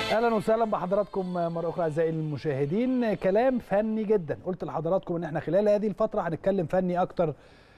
اهلا وسهلا بحضراتكم مره اخرى اعزائي المشاهدين كلام فني جدا قلت لحضراتكم ان احنا خلال هذه الفتره هنتكلم فني اكتر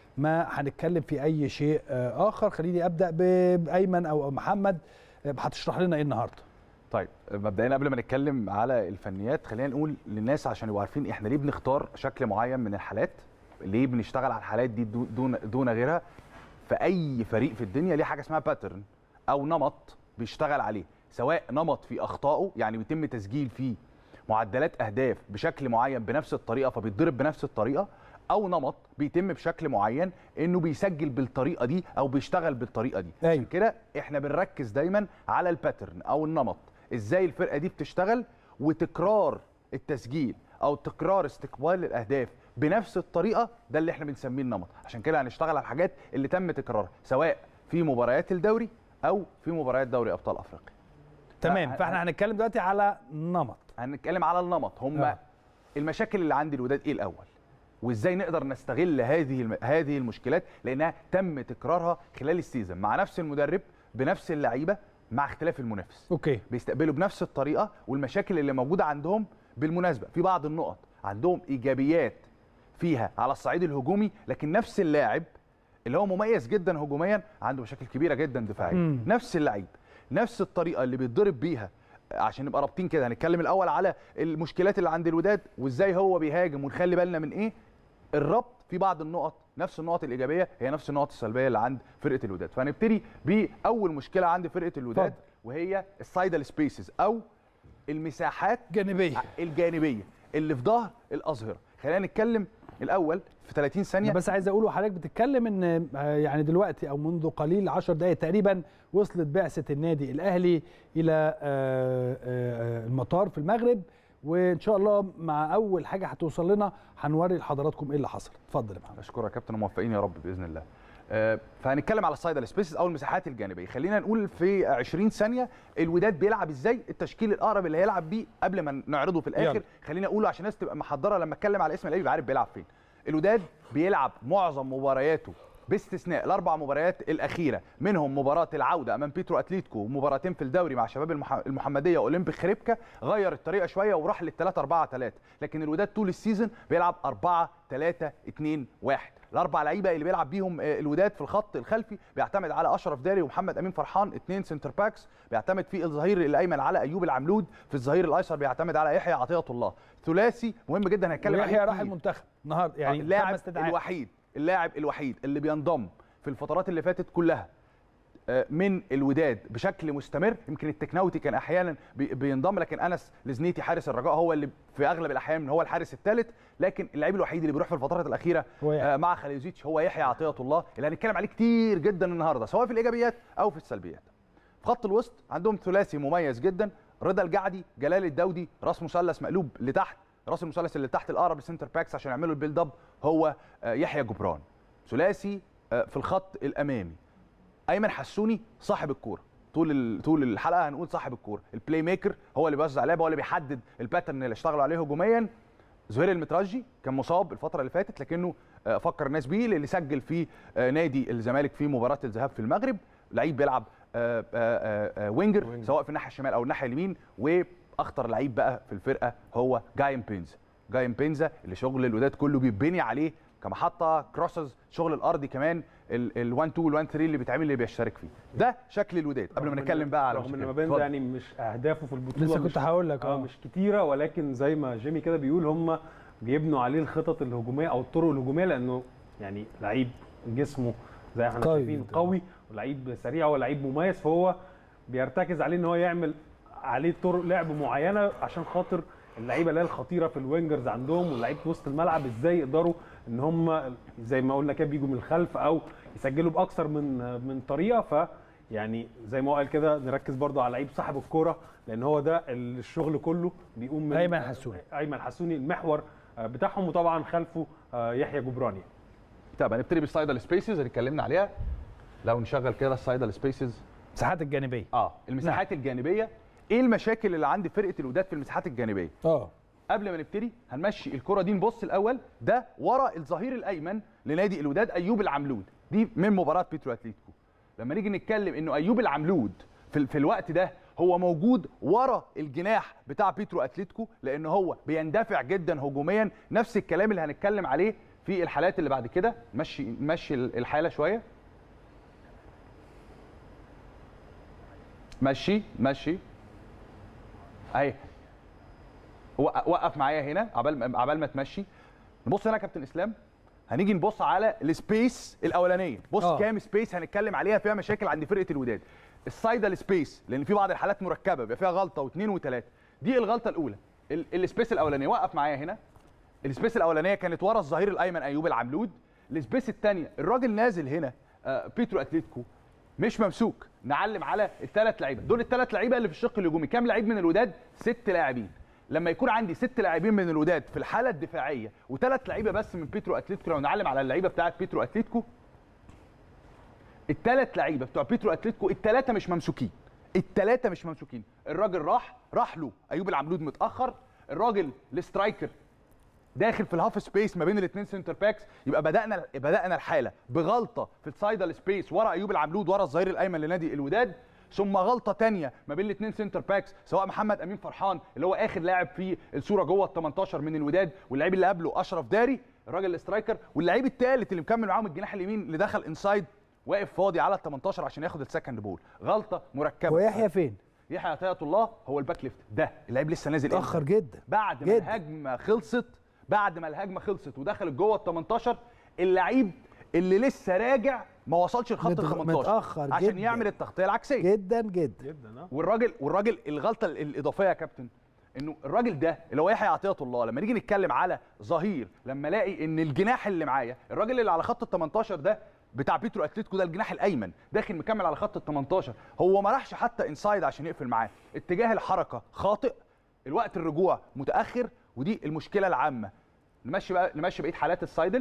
ما هنتكلم في اي شيء اخر خليني ابدا بايمن او محمد هتشرح لنا ايه النهارده طيب مبدئيا قبل ما نتكلم على الفنيات خلينا نقول للناس عشان يبقوا عارفين احنا ليه بنختار شكل معين من الحالات ليه بنشتغل على الحالات دي دون دون غيرها في اي فريق في الدنيا ليه حاجه اسمها باترن او نمط بيشتغل عليه سواء نمط في اخطائه يعني بيتم تسجيل فيه معدلات اهداف بشكل معين بنفس الطريقه فبيتضرب بنفس الطريقه او نمط بيتم بشكل معين انه بيسجل بالطريقه دي او بيشتغل بالطريقه دي أيوة. عشان كده احنا بنركز دايما على الباترن او النمط ازاي الفرقه دي بتشتغل وتكرار التسجيل او تكرار استقبال الاهداف بنفس الطريقه ده اللي احنا بنسميه النمط عشان كده هنشتغل على الحاجات اللي تم تكرارها سواء في مباريات الدوري او في مباريات دوري ابطال افريقيا تمام فاحنا هنتكلم دلوقتي على نمط هنتكلم على النمط هم آه. آه. المشاكل اللي عند الوداد ايه الاول وازاي نقدر نستغل هذه الم... هذه المشكلات لانها تم تكرارها خلال السيزون مع نفس المدرب بنفس اللعيبه مع اختلاف المنافس اوكي بيستقبلوا بنفس الطريقه والمشاكل اللي موجوده عندهم بالمناسبه في بعض النقط عندهم ايجابيات فيها على الصعيد الهجومي لكن نفس اللاعب اللي هو مميز جدا هجوميا عنده مشاكل كبيره جدا دفاعيا مم. نفس اللعيب نفس الطريقه اللي بيتضرب بيها عشان نبقى رابطين كده هنتكلم الاول على المشكلات اللي عند الوداد وازاي هو بيهاجم ونخلي بالنا من ايه الربط في بعض النقط نفس النقط الايجابيه هي نفس النقط السلبيه اللي عند فرقه الوداد فهنبتدي باول مشكله عند فرقه الوداد اتفضل. وهي السايدال سبيسز او المساحات جانبيه الجانبيه اللي في ظهر الاظهره خلينا نتكلم الاول في 30 ثانيه أنا بس عايز اقول وحضرتك بتتكلم ان آه، يعني دلوقتي او منذ قليل 10 دقائق تقريبا وصلت بعثه النادي الاهلي الى آه، آه، المطار في المغرب وان شاء الله مع اول حاجه هتوصل لنا هنوري لحضراتكم ايه اللي حصل اتفضل يا محمد اشكرك يا كابتن وموفقين يا رب باذن الله آه، فهنتكلم على السايدال سبيسز او المساحات الجانبيه خلينا نقول في 20 ثانيه الوداد بيلعب ازاي التشكيل الاقرب اللي هيلعب بيه قبل ما نعرضه في الاخر يلا. خلينا اقوله عشان الناس تبقى محضره لما اتكلم على اسم اللعيب يبقى عارف بيلعب فين الوداد بيلعب معظم مبارياته باستثناء الاربع مباريات الاخيره منهم مباراه العوده امام بيترو اتليتيكو ومباراتين في الدوري مع شباب المح- المحمديه واولمبيك خريبكا غير الطريقه شويه وراح لل 3 4 3 لكن الوداد طول السيزون بيلعب 4 3 2 1 الاربع لعيبه اللي بيلعب بيهم آه، الوداد في الخط الخلفي بيعتمد على اشرف داري ومحمد امين فرحان اثنين سنتر باكس بيعتمد في الظهير الايمن على ايوب العملود في الظهير الايسر بيعتمد على يحيى عطيه الله ثلاثي مهم جدا هنتكلم عليه ويحيى راح كتير. المنتخب النهارده يعني يعني تم اللاعب استدعائه. الوحيد اللاعب الوحيد اللي بينضم في الفترات اللي فاتت كلها آه، من الوداد بشكل مستمر يمكن التكناوتي كان احيانا بي- بينضم لكن انس لزنيتي حارس الرجاء هو اللي في اغلب الاحيان هو الحارس الثالث لكن اللعيب الوحيد اللي بيروح في الفترات الاخيره هو يحيى. آه، مع خليزيتش هو يحيى عطيه الله اللي هنتكلم عليه كتير جدا النهارده سواء في الايجابيات او في السلبيات في خط الوسط عندهم ثلاثي مميز جدا رضا الجعدي جلال الدودي راس مثلث مقلوب لتحت راس المثلث اللي تحت الاقرب للسنتر باكس عشان يعملوا البيلد اب هو آه، يحيى جبران ثلاثي آه، في الخط الامامي ايمن حسوني صاحب الكوره طول ال- طول الحلقه هنقول صاحب الكوره البلاي ميكر هو اللي بيوزع لعبه هو اللي بيحدد الباترن اللي اشتغلوا عليه هجوميا زهير المترجي كان مصاب الفتره اللي فاتت لكنه آه، فكر الناس بيه اللي سجل في آه، نادي الزمالك في مباراه الذهاب في المغرب لعيب بيلعب آه، آه، آه، وينجر وينجر. سواء في الناحيه الشمال او الناحيه اليمين واخطر لعيب بقى في الفرقه هو جايم بينزا جايم بينزا اللي شغل الوداد كله بيتبني عليه كمحطه كروسز شغل الارضي كمان ال1 2 وال1 3 اللي بيتعمل اللي بيشترك فيه ده شكل الوداد قبل ما رغم إن- نتكلم بقى على رغم ان مشاكل. مبابي اتفضل. يعني مش اهدافه في البطوله لسه مش كنت هقول لك اه اه مش كتيره ولكن زي ما جيمي كده بيقول هم بيبنوا عليه الخطط الهجوميه او الطرق الهجوميه لانه يعني لعيب جسمه زي ما احنا قوي شايفين جداً. قوي ولعيب سريع ولعيب مميز فهو بيرتكز عليه ان هو يعمل عليه طرق لعب معينه عشان خاطر اللعيبه اللي هي الخطيره في الوينجرز عندهم ولعيبه وسط الملعب ازاي يقدروا ان هم زي ما قلنا كده بيجوا من الخلف او يسجلوا باكثر من من طريقه ف يعني زي ما هو قال كده نركز برضو على لعيب صاحب الكوره لان هو ده الشغل كله بيقوم من أيمن حسوني. ايمن حسوني المحور آه، بتاعهم وطبعا خلفه آه، يحيى جبراني طب هنبتدي بالسايدال سبيسز اللي اتكلمنا عليها لو نشغل كده السايدال سبيسز المساحات الجانبيه اه المساحات الجانبيه ايه المشاكل اللي عند فرقه الوداد في المساحات الجانبيه اه قبل ما نبتدي هنمشي الكره دي نبص الاول ده ورا الظهير الايمن لنادي الوداد ايوب العملود دي من مباراه بيترو اتليتيكو لما نيجي نتكلم انه ايوب العملود في, ال- في الوقت ده هو موجود ورا الجناح بتاع بيترو اتلتيكو لان هو بيندفع جدا هجوميا نفس الكلام اللي هنتكلم عليه في الحالات اللي بعد كده مشي مشي الحاله شويه مشي مشي اهي وق- وقف معايا هنا عبال ما- عبال ما تمشي نبص هنا يا كابتن اسلام هنيجي نبص على السبيس الاولانيه بص آه. آه. كام سبيس هنتكلم عليها فيها مشاكل عند فرقه الوداد السايدال سبيس لان في بعض الحالات مركبه بيبقى فيها غلطه واثنين وثلاثه دي الغلطه الاولى ال- السبيس الاولانيه وقف معايا هنا السبيس الاولانيه كانت ورا الظهير الايمن ايوب العملود السبيس الثانيه الراجل نازل هنا آه، بيترو اتلتيكو مش ممسوك نعلم على الثلاث لعيبه دول الثلاث لعيبه اللي في الشق الهجومي كام لعيب من الوداد ست لاعبين لما يكون عندي ست لاعبين من الوداد في الحاله الدفاعيه وثلاث لعيبه بس من بيترو اتلتيكو لو نعلم على اللعيبه بتاعه بيترو اتلتيكو الثلاث لعيبه بتوع بيترو اتلتيكو الثلاثه مش ممسوكين الثلاثه مش ممسوكين الراجل راح راح له ايوب العملود متاخر الراجل السترايكر داخل في الهاف سبيس ما بين الاثنين سنتر باكس يبقى بدانا بدانا الحاله بغلطه في السايدال سبيس ورا ايوب العملود ورا الظهير الايمن لنادي الوداد ثم غلطه تانية ما بين الاثنين سنتر باكس سواء محمد امين فرحان اللي هو اخر لاعب في الصوره جوه ال 18 من الوداد واللعيب اللي قبله اشرف داري الراجل الاسترايكر واللعيب الثالث اللي مكمل معاهم الجناح اليمين اللي دخل انسايد واقف فاضي على ال 18 عشان ياخد السكند بول غلطه مركبه ويحيى فين؟ يحيى عطيه الله هو الباك ليفت ده اللعيب لسه نازل إمتى؟ اتاخر جدا بعد ما جدا. الهجمه خلصت بعد ما الهجمه خلصت ودخلت جوه ال 18 اللعيب اللي لسه راجع ما وصلش لخط ال متغ- 18 متأخر عشان جدا. يعمل التغطيه العكسيه جدا جدا جدا اه والراجل والراجل الغلطه ال- الاضافيه يا كابتن انه الراجل ده اللي هو يحيى عطيه الله لما نيجي نتكلم على ظهير لما الاقي ان الجناح اللي معايا الراجل اللي على خط ال 18 ده بتاع بيترو اتلتيكو ده الجناح الايمن داخل مكمل على خط ال 18 هو ما راحش حتى انسايد عشان يقفل معاه اتجاه الحركه خاطئ الوقت الرجوع متاخر ودي المشكله العامه نمشي بقى نمشي بقيه حالات السايدل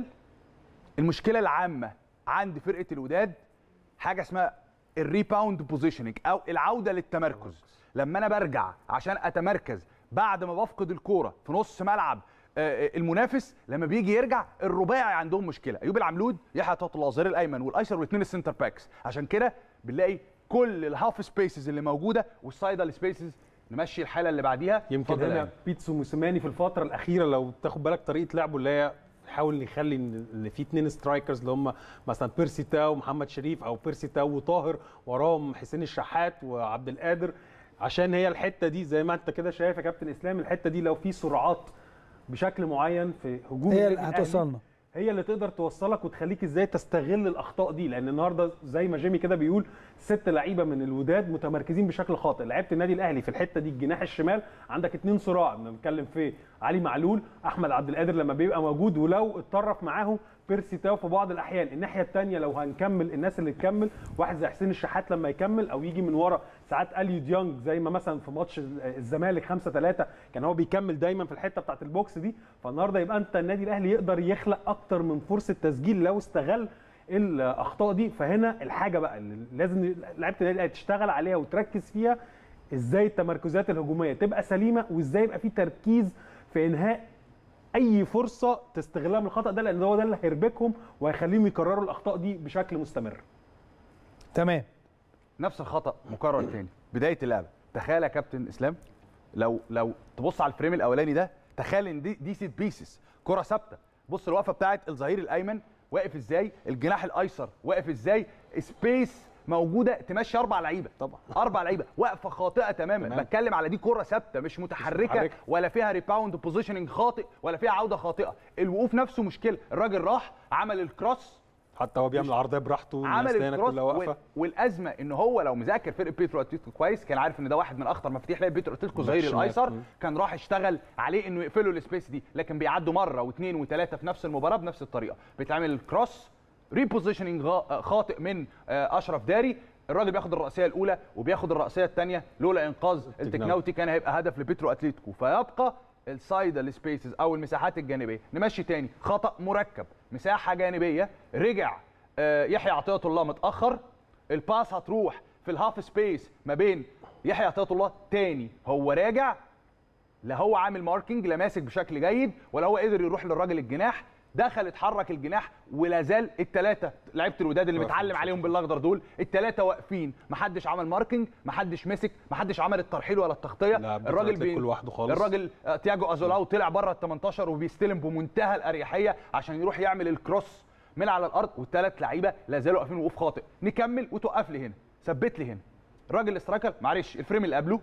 المشكله العامه عند فرقه الوداد حاجه اسمها الريباوند بوزيشننج او العوده للتمركز لما انا برجع عشان اتمركز بعد ما بفقد الكوره في نص ملعب آه، آه، المنافس لما بيجي يرجع الرباعي عندهم مشكله ايوب العملود يحيى عطيه الله الظهير الايمن والايسر والاثنين السنتر باكس عشان كده بنلاقي كل الهاف سبيسز اللي موجوده والسايدال سبيسز نمشي الحاله اللي بعديها يمكن اتفضل يا هنا أيمن. بيتسو موسيماني في الفتره الاخيره لو تاخد بالك طريقه لعبه اللي هي يحاول يخلي ان إن في اثنين سترايكرز اللي هم مثلا بيرسي تاو ومحمد شريف او بيرسي تاو وطاهر وراهم حسين الشحات وعبد القادر عشان هي الحته دي زي ما انت كده شايف يا كابتن اسلام الحته دي لو في سرعات بشكل معين في هجوم هي النادي اللي الأهلي، هتوصلنا هي اللي تقدر توصلك وتخليك ازاي تستغل الاخطاء دي لان النهارده زي ما جيمي كده بيقول ست لعيبه من الوداد متمركزين بشكل خاطئ لعيبه النادي الاهلي في الحته دي الجناح الشمال عندك اتنين صراع بنتكلم في علي معلول احمد عبد القادر لما بيبقى موجود ولو اتطرف معاهم بيرسي تاو في بعض الاحيان الناحيه الثانيه لو هنكمل الناس اللي تكمل واحد زي حسين الشحات لما يكمل او يجي من ورا ساعات اليو ديانج زي ما مثلا في ماتش الزمالك 5 3 كان هو بيكمل دايما في الحته بتاعت البوكس دي فالنهارده يبقى انت النادي الاهلي يقدر يخلق اكتر من فرصه تسجيل لو استغل الاخطاء دي فهنا الحاجه بقى اللي لازم لعيبه النادي الاهلي تشتغل عليها وتركز فيها ازاي التمركزات الهجوميه تبقى سليمه وازاي يبقى في تركيز في انهاء اي فرصه تستغلها من الخطا ده لان هو ده اللي هيربكهم وهيخليهم يكرروا الاخطاء دي بشكل مستمر تمام نفس الخطا مكرر تاني بدايه اللعبه تخيل يا كابتن اسلام لو لو تبص على الفريم الاولاني ده تخيل ان دي دي سيت بيسز كره ثابته بص الوقفه بتاعت الظهير الايمن واقف ازاي الجناح الايسر واقف ازاي سبيس موجوده تمشي اربع لعيبه طبعا. اربع لعيبه واقفه خاطئه تماما تمام. بتكلم على دي كره ثابته مش متحركه متحركة. ولا فيها ريباوند بوزيشننج خاطئ ولا فيها عوده خاطئه الوقوف نفسه مشكله الراجل راح عمل الكروس حتى هو بيعمل عرضيه براحته عمل الناس هنا الكروس كلها وال- واقفه والازمه ان هو لو مذاكر فرقه بيترو اتلتيكو كويس كان عارف ان ده واحد من اخطر مفاتيح لعب بيترو اتلتيكو باك ظهير شمال. الايسر مم. كان راح اشتغل عليه انه يقفلوا السبيس دي لكن بيعدوا مره واثنين وثلاثه في نفس المباراه بنفس الطريقه بيتعمل الكروس ريبوزيشننج خاطئ من آه، اشرف داري الراجل بياخد الرأسية الأولى وبياخد الرأسية الثانية لولا إنقاذ التكناوتي كان هيبقى هدف لبيترو أتليتيكو فيبقى السايدال سبيسز أو المساحات الجانبية نمشي تاني خطأ مركب مساحة جانبية رجع آه، يحيى عطية الله متأخر الباس هتروح في الهاف سبيس ما بين يحيى عطية الله تاني هو راجع لا هو عامل ماركينج لا ماسك بشكل جيد ولا هو قدر يروح للراجل الجناح دخل اتحرك الجناح ولا زال الثلاثه لعيبه الوداد اللي واقفين متعلم بشكل عليهم بالاخضر دول الثلاثه واقفين محدش عمل ماركينج محدش مسك محدش عمل الترحيل ولا التغطيه لا، بيتر الراجل أتلتيكو لوحده خالص. الراجل آه، تياجو ازولاو طلع بره ال 18 وبيستلم بمنتهى الاريحيه عشان يروح يعمل الكروس من على الارض والثلاث لعيبه لا زالوا واقفين وقوف خاطئ نكمل وتوقف لي هنا ثبت لي هنا الراجل الاسترايكر معلش الفريم اللي قبله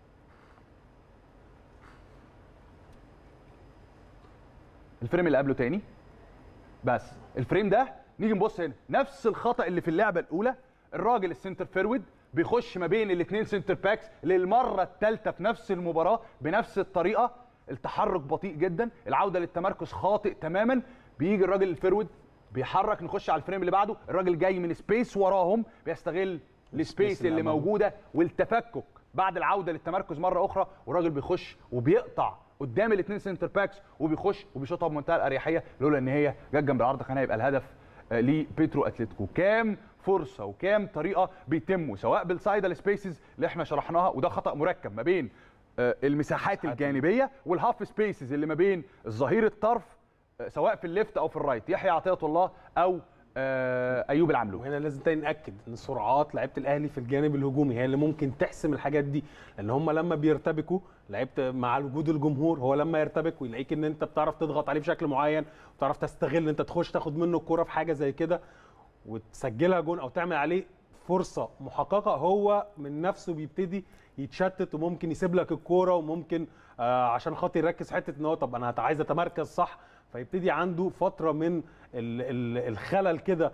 الفريم اللي قبله تاني بس الفريم ده نيجي نبص هنا نفس الخطا اللي في اللعبه الاولى الراجل السنتر فيرود بيخش ما بين الاثنين سنتر باكس للمره الثالثه في نفس المباراه بنفس الطريقه التحرك بطيء جدا العوده للتمركز خاطئ تماما بيجي الراجل الفيرود بيحرك نخش على الفريم اللي بعده الراجل جاي من سبيس وراهم بيستغل السبيس اللي اللي أمامه. موجوده والتفكك بعد العوده للتمركز مره اخرى والراجل بيخش وبيقطع قدام الاثنين سنتر باكس وبيخش وبيشوطها بمنتهى الاريحيه لولا ان هي جت جنب العرض كان هيبقى الهدف آه، لبيترو اتلتيكو كام فرصه وكام طريقه بيتموا سواء بالسايدال سبيسز اللي احنا شرحناها وده خطا مركب ما بين آه، المساحات الجانبيه والهاف سبيسز اللي ما بين الظهير الطرف آه، سواء في الليفت او في الرايت يحيى عطيه الله او آه، ايوب العملوي وهنا لازم تاني ناكد ان سرعات لعيبه الاهلي في الجانب الهجومي هي اللي ممكن تحسم الحاجات دي لان هم لما بيرتبكوا لعيبه مع وجود الجمهور هو لما يرتبك ويلاقيك ان انت بتعرف تضغط عليه بشكل معين وتعرف تستغل انت تخش تاخد منه الكوره في حاجه زي كده وتسجلها جون او تعمل عليه فرصه محققه هو من نفسه بيبتدي يتشتت وممكن يسيب لك الكوره وممكن آه عشان خاطر يركز في حته ان هو طب انا عايز اتمركز صح فيبتدي عنده فتره من ال- ال- الخلل كده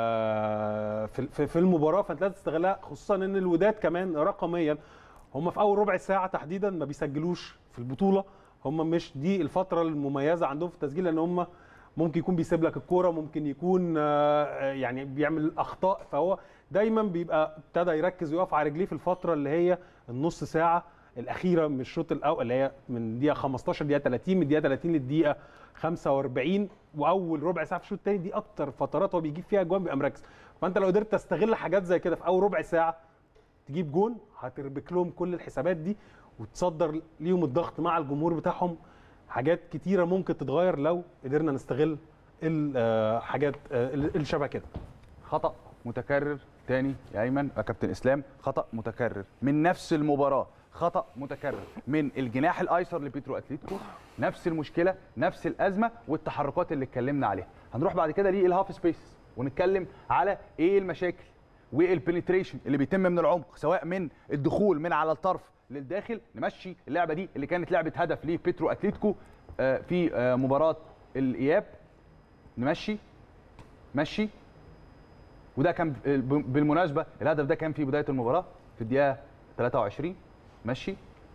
آه، في في- في المباراه فانت لازم تستغلها خصوصا ان الوداد كمان رقميا هم في اول ربع ساعه تحديدا ما بيسجلوش في البطوله هم مش دي الفتره المميزه عندهم في التسجيل لان هم ممكن يكون بيسيب لك الكوره ممكن يكون آه، يعني بيعمل اخطاء فهو دايما بيبقى ابتدى يركز ويقف على رجليه في الفتره اللي هي النص ساعه الاخيره من الشوط الاول اللي هي من دقيقه 15 دقيقه 30 من دقيقه 30 للدقيقه 45 واول ربع ساعه في الشوط الثاني دي اكتر فترات هو بيجيب فيها جوان بيبقى مركز فانت لو قدرت تستغل حاجات زي كده في اول ربع ساعه تجيب جون هتربك لهم كل الحسابات دي وتصدر ليهم الضغط مع الجمهور بتاعهم حاجات كتيره ممكن تتغير لو قدرنا نستغل الحاجات الشبه كده خطا متكرر تاني يا ايمن يا كابتن اسلام خطا متكرر من نفس المباراه خطا متكرر من الجناح الايسر لبيترو اتليتيكو نفس المشكله نفس الازمه والتحركات اللي اتكلمنا عليها هنروح بعد كده للهاف سبيس ونتكلم على ايه المشاكل والبنتريشن اللي بيتم من العمق سواء من الدخول من على الطرف للداخل نمشي اللعبه دي اللي كانت لعبه هدف لبيترو اتليتيكو آه، في آه، مباراه الاياب نمشي مشي وده كان بالمناسبه الهدف ده كان في بدايه المباراه في الدقيقه 23 ماشي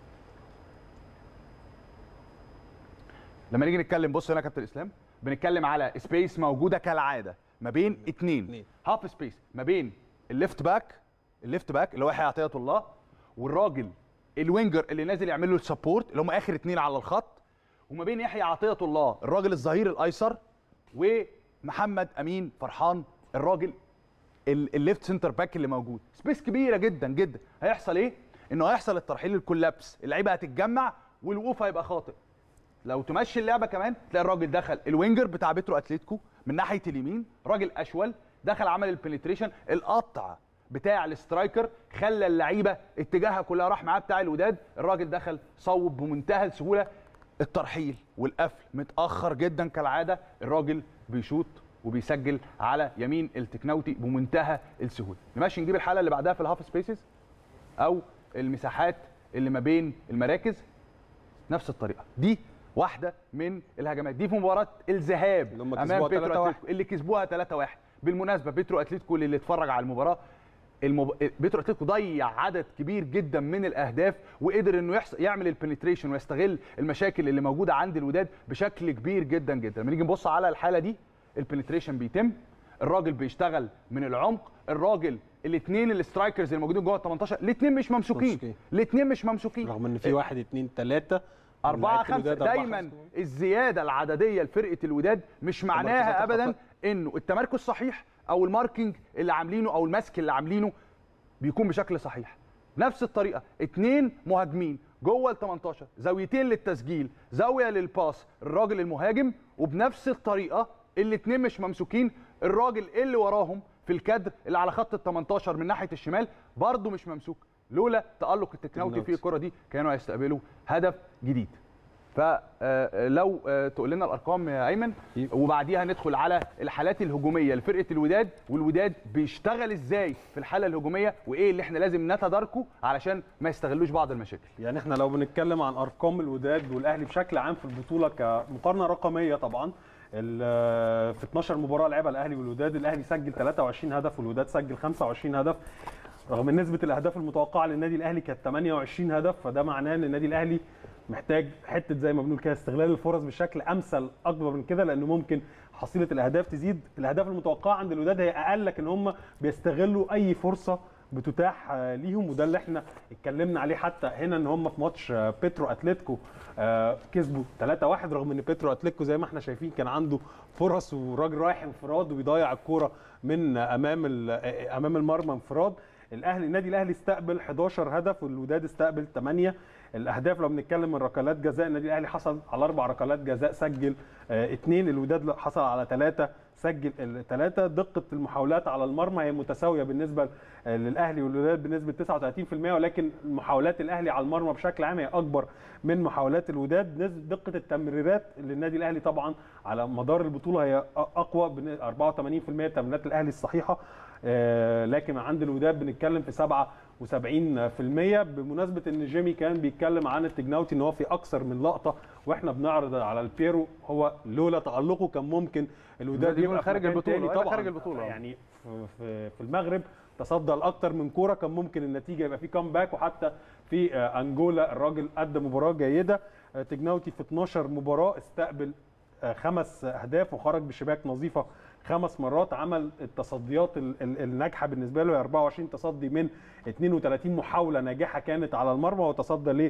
لما نيجي نتكلم بص هنا يا كابتن اسلام بنتكلم على سبيس موجوده كالعاده ما بين اتنين اتنين. هاف سبيس ما بين الليفت باك الليفت باك اللي هو يحيى عطيه الله والراجل الوينجر اللي نازل يعمل له السبورت اللي هم اخر اتنين على الخط وما بين يحيى عطيه الله الراجل الظهير الايسر ومحمد امين فرحان الراجل ال- الليفت سنتر باك اللي موجود سبيس كبيره جدا جدا هيحصل ايه انه هيحصل الترحيل الكولابس اللعيبه هتتجمع والوقوف هيبقى خاطئ لو تمشي اللعبه كمان تلاقي الراجل دخل الوينجر بتاع بيترو اتليتيكو من ناحيه اليمين راجل اشول دخل عمل البنتريشن القطع بتاع الاسترايكر خلى اللعيبه اتجاهها كلها راح معاه بتاع الوداد الراجل دخل صوب بمنتهى السهوله الترحيل والقفل متاخر جدا كالعاده الراجل بيشوط وبيسجل على يمين التكناوتي بمنتهى السهوله نمشي نجيب الحاله اللي بعدها في الهاف سبيسز او المساحات اللي ما بين المراكز نفس الطريقه دي واحده من الهجمات دي في مباراه الذهاب اللي هم امام كسبوها بيترو 3-1. اتلتيكو اللي كسبوها 3-1 بالمناسبه بيترو اتلتيكو اللي اتفرج على المباراه المب... بيترو اتلتيكو ضيع عدد كبير جدا من الاهداف وقدر انه يحص... يعمل البنتريشن ويستغل المشاكل اللي موجوده عند الوداد بشكل كبير جدا جدا لما نيجي نبص على الحاله دي البنتريشن بيتم الراجل بيشتغل من العمق الراجل الاثنين الاسترايكرز اللي موجودين جوه ال 18 الاثنين مش ممسوكين ممسوكين. الاثنين مش ممسوكين رغم ان في واحد اتنين تلاته أربعة لعيبة خمسة الوداد أربعة دايما خمسة. الزيادة العددية لفرقة الوداد مش معناها تمركزات أبدا الخطأ. إنه التمركز صحيح أو الماركينج اللي عاملينه أو المسك اللي عاملينه بيكون بشكل صحيح نفس الطريقة اتنين مهاجمين جوه ال 18 زاويتين للتسجيل زاويه للباس الراجل المهاجم وبنفس الطريقه الاثنين مش ممسوكين الراجل اللي وراهم في الكادر اللي على خط ال 18 من ناحيه الشمال برضه مش ممسوك لولا تالق التكناوتي في الكره دي كانوا هيستقبلوا هدف جديد فلو تقول لنا الارقام يا ايمن وبعديها ندخل على الحالات الهجوميه لفرقه الوداد والوداد بيشتغل ازاي في الحاله الهجوميه وايه اللي احنا لازم نتداركه علشان ما يستغلوش بعض المشاكل يعني احنا لو بنتكلم عن ارقام الوداد والاهلي بشكل عام في البطوله كمقارنه رقميه طبعا ال- في 12 مباراه لعبها الاهلي والوداد الاهلي سجل 23 هدف والوداد سجل 25 هدف رغم ان نسبه الاهداف المتوقعه للنادي الاهلي كانت 28 هدف فده معناه ان النادي الاهلي محتاج حته زي ما بنقول كده استغلال الفرص بشكل امثل اكبر من كده لانه ممكن حصيله الاهداف تزيد الاهداف المتوقعه عند الوداد هي اقل لكن هم بيستغلوا اي فرصه بتتاح آه، ليهم وده اللي احنا اتكلمنا عليه حتى هنا ان هم في ماتش آه، بيترو اتلتيكو آه، كسبوا 3-1 رغم ان بيترو اتلتيكو زي ما احنا شايفين كان عنده فرص والراجل رايح انفراد وبيضيع الكوره من آه، امام ال- آه، امام المرمى انفراد الاهلي النادي الاهلي استقبل 11 هدف والوداد استقبل 8 الاهداف لو بنتكلم من ركلات جزاء النادي الاهلي حصل على اربع ركلات جزاء سجل اثنين الوداد حصل على ثلاثه سجل الثلاثه دقه المحاولات على المرمى هي متساويه بالنسبه آه، للاهلي والوداد بنسبه 39% ولكن محاولات الاهلي على المرمى بشكل عام هي اكبر من محاولات الوداد نسبه دقه التمريرات للنادي الاهلي طبعا على مدار البطوله هي أ- اقوى بن- 84% تمريرات الاهلي الصحيحه آه، لكن عند الوداد بنتكلم في 77% بمناسبه ان جيمي كان بيتكلم عن التجناوتي ان هو في اكثر من لقطه واحنا بنعرض على البيرو هو لولا تالقه كان ممكن الوداد الوداد يكون يبقى في خارج مكان البطولة، تاني ولا طبعا خارج البطولة. يعني في- في في المغرب تصدى لاكثر من كوره كان ممكن النتيجه يبقى في كامباك وحتى في آه، انجولا الراجل ادى مباراه جيده آه، تجناوتي في 12 مباراه استقبل آه، خمس اهداف وخرج بشباك نظيفه خمس مرات عمل التصديات ال- ال- الناجحه بالنسبه له 24 تصدي من 32 محاوله ناجحه كانت على المرمى وتصدى ل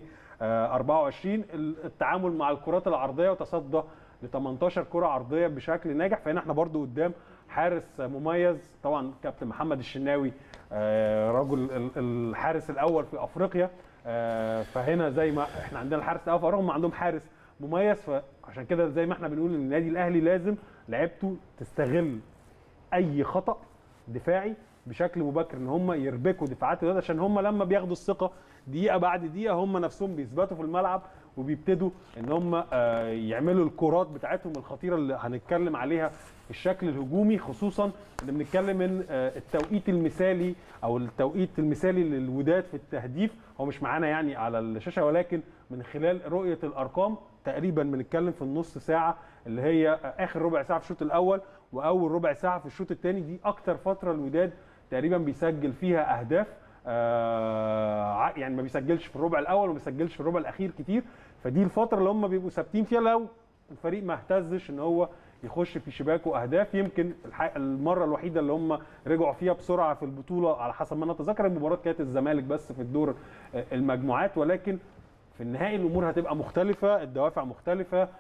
24 ال- التعامل مع الكرات العرضيه وتصدى ل 18 كره عرضيه بشكل ناجح فهنا احنا برضو قدام حارس مميز طبعا كابتن محمد الشناوي آه، رجل ال- الحارس الاول في افريقيا آه، فهنا زي ما احنا عندنا الحارس الاول في رغم عندهم حارس مميز فعشان كده زي ما احنا بنقول ان النادي الاهلي لازم لعيبته تستغل اي خطا دفاعي بشكل مبكر ان هم يربكوا دفاعات الوداد عشان هم لما بياخدوا الثقه دقيقه بعد دقيقه هم نفسهم بيثبتوا في الملعب وبيبتدوا ان هم آه، يعملوا الكرات بتاعتهم الخطيره اللي هنتكلم عليها في الشكل الهجومي خصوصا اللي بنتكلم ان آه، التوقيت المثالي او التوقيت المثالي للوداد في التهديف هو مش معانا يعني على الشاشه ولكن من خلال رؤيه الارقام تقريبا بنتكلم في النص ساعه اللي هي اخر ربع ساعه في الشوط الاول واول ربع ساعه في الشوط الثاني دي اكتر فتره الوداد تقريبا بيسجل فيها اهداف آه ع- يعني ما بيسجلش في الربع الاول وما بيسجلش في الربع الاخير كتير فدي الفتره اللي هم بيبقوا ثابتين فيها لو الفريق ما اهتزش ان هو يخش في شباكه اهداف يمكن الح- المره الوحيده اللي هم رجعوا فيها بسرعه في البطوله على حسب ما انا اتذكر المباراه كانت الزمالك بس في الدور آه، المجموعات ولكن في النهائي الامور هتبقى مختلفه الدوافع مختلفه ال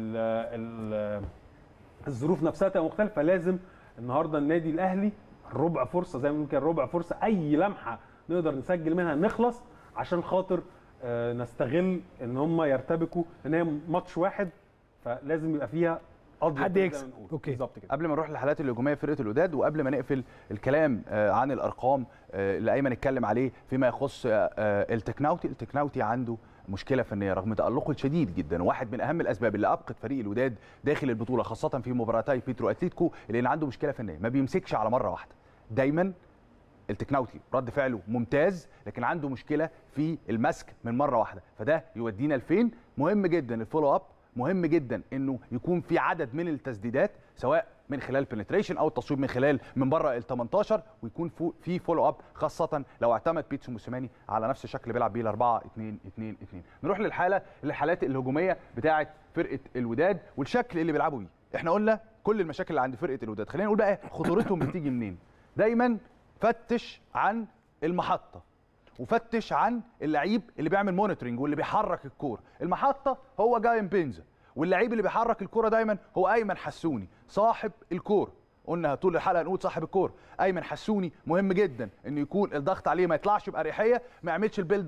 ال الظروف نفسها تبقى مختلفه لازم النهارده النادي الاهلي ربع فرصه زي ما بنقول كده ربع فرصه اي لمحه نقدر نسجل منها نخلص عشان خاطر آه، نستغل ان هم يرتبكوا ان هي ماتش واحد فلازم يبقى فيها قضيه حد زي ما يكسب. بنقول. أوكي. بالظبط كده قبل ما نروح للحالات الهجوميه في فرقه الوداد وقبل ما نقفل الكلام آه، عن الارقام آه، اللي ايمن اتكلم عليه فيما يخص آه، آه، التكناوتي التكناوتي عنده مشكله فنيه رغم تالقه الشديد جدا واحد من اهم الاسباب اللي ابقت فريق الوداد داخل البطوله خاصه في مباراتي بيترو اتليتيكو لان عنده مشكله فنيه ما بيمسكش على مره واحده دايما التكناوتي رد فعله ممتاز لكن عنده مشكله في المسك من مره واحده فده يودينا لفين مهم جدا الفولو اب مهم جدا انه يكون في عدد من التسديدات سواء من خلال بنتريشن او التصويب من خلال من بره ال 18 ويكون فو- في فولو اب خاصه لو اعتمد بيتسو موسيماني على نفس الشكل اللي بيلعب بيه ال 4 2 2 2 نروح للحاله الحالات الهجوميه بتاعه فرقه الوداد والشكل اللي بيلعبوا بيه احنا قلنا كل المشاكل اللي عند فرقه الوداد خلينا نقول بقى خطورتهم بتيجي منين دايما فتش عن المحطه وفتش عن اللعيب اللي بيعمل مونيتورنج واللي بيحرك الكوره المحطه هو جايم بينزا واللعيب اللي بيحرك الكوره دايما هو ايمن حسوني صاحب الكوره قلنا طول الحلقه نقول صاحب الكوره ايمن حسوني مهم جدا انه يكون الضغط عليه ما يطلعش باريحيه ما يعملش البيلد اب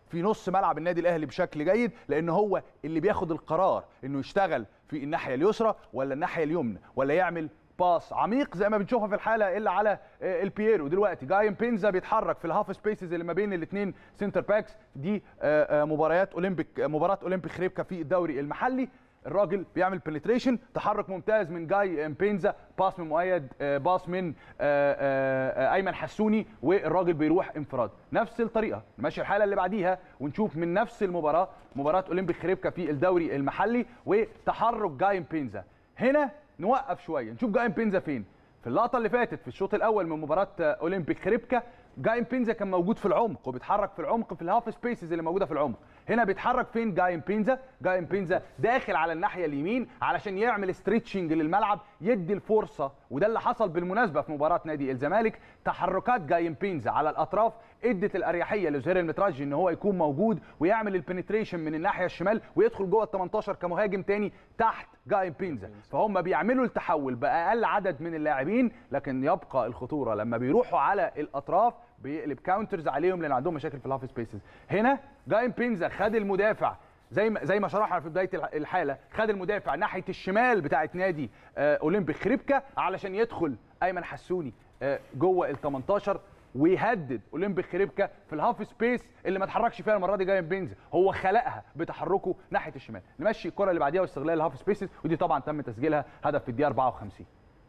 في نص ملعب النادي الاهلي بشكل جيد لان هو اللي بياخد القرار انه يشتغل في الناحيه اليسرى ولا الناحيه اليمنى ولا يعمل باس عميق زي ما بنشوفها في الحاله اللي على آه، البييرو دلوقتي جايم بينزا بيتحرك في الهاف سبيسز اللي ما بين الاثنين سنتر باكس دي آه، آه، مباريات اولمبيك آه، مباراه اولمبيك خريبكا في الدوري المحلي الراجل بيعمل بنتريشن تحرك ممتاز من جاي بينزا باس من مؤيد آه، باس من آه، آه، آه، ايمن حسوني والراجل بيروح انفراد نفس الطريقه نمشي الحاله اللي بعديها ونشوف من نفس المباراه مباراه اولمبيك خريبكا في الدوري المحلي وتحرك جاي بينزا هنا نوقف شويه نشوف جاي بينزا فين في اللقطه اللي فاتت في الشوط الاول من مباراه آه، اولمبيك خريبكا جاي بينزا كان موجود في العمق وبيتحرك في العمق في الهاف سبيسز اللي موجوده في العمق هنا بيتحرك فين جاي بينزا جاي بينزا داخل على الناحيه اليمين علشان يعمل ستريتشنج للملعب يدي الفرصه وده اللي حصل بالمناسبه في مباراه نادي الزمالك تحركات جاي بينزا على الاطراف ادت الاريحيه لزهير المترجي ان هو يكون موجود ويعمل البنتريشن من الناحيه الشمال ويدخل جوه ال 18 كمهاجم تاني تحت جاي بينزا فهم بيعملوا التحول باقل عدد من اللاعبين لكن يبقى الخطوره لما بيروحوا على الاطراف بيقلب كاونترز عليهم لان عندهم مشاكل في الهاف سبيسز هنا جاي بينزا خد المدافع زي ما زي ما شرحنا في بدايه الح- الحاله خد المدافع ناحيه الشمال بتاعه نادي آه، اولمبيك خريبكا علشان يدخل ايمن حسوني آه، جوه ال 18 ويهدد اولمبيك خريبكا في الهاف سبيس اللي ما اتحركش فيها المره دي جاي بينزا هو خلقها بتحركه ناحيه الشمال نمشي الكره اللي بعديها واستغلال الهاف سبيسز ودي طبعا تم تسجيلها هدف في الدقيقه 54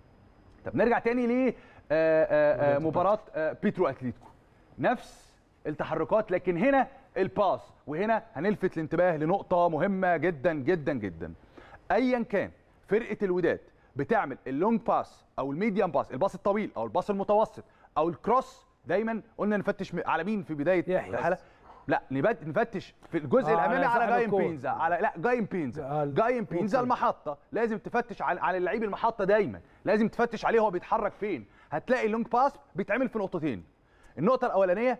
طب نرجع تاني ل مباراه آه، بيترو اتليتيكو نفس التحركات لكن هنا الباس وهنا هنلفت الانتباه لنقطه مهمه جدا جدا جدا ايا كان فرقه الوداد بتعمل اللونج باس او الميديم باس الباس الطويل او الباس المتوسط او الكروس دايما قلنا نفتش م- على مين في بدايه يحيى. الحلقه لا نبت- نفتش في الجزء آه، الامامي على على صاحب جايم الكورة. بينزا على لا جايم بينزا آه، جايم بينزا أوكي. المحطه لازم تفتش على على اللعيب المحطه دايما لازم تفتش عليه هو بيتحرك فين هتلاقي اللونج باس بيتعمل في نقطتين النقطه الاولانيه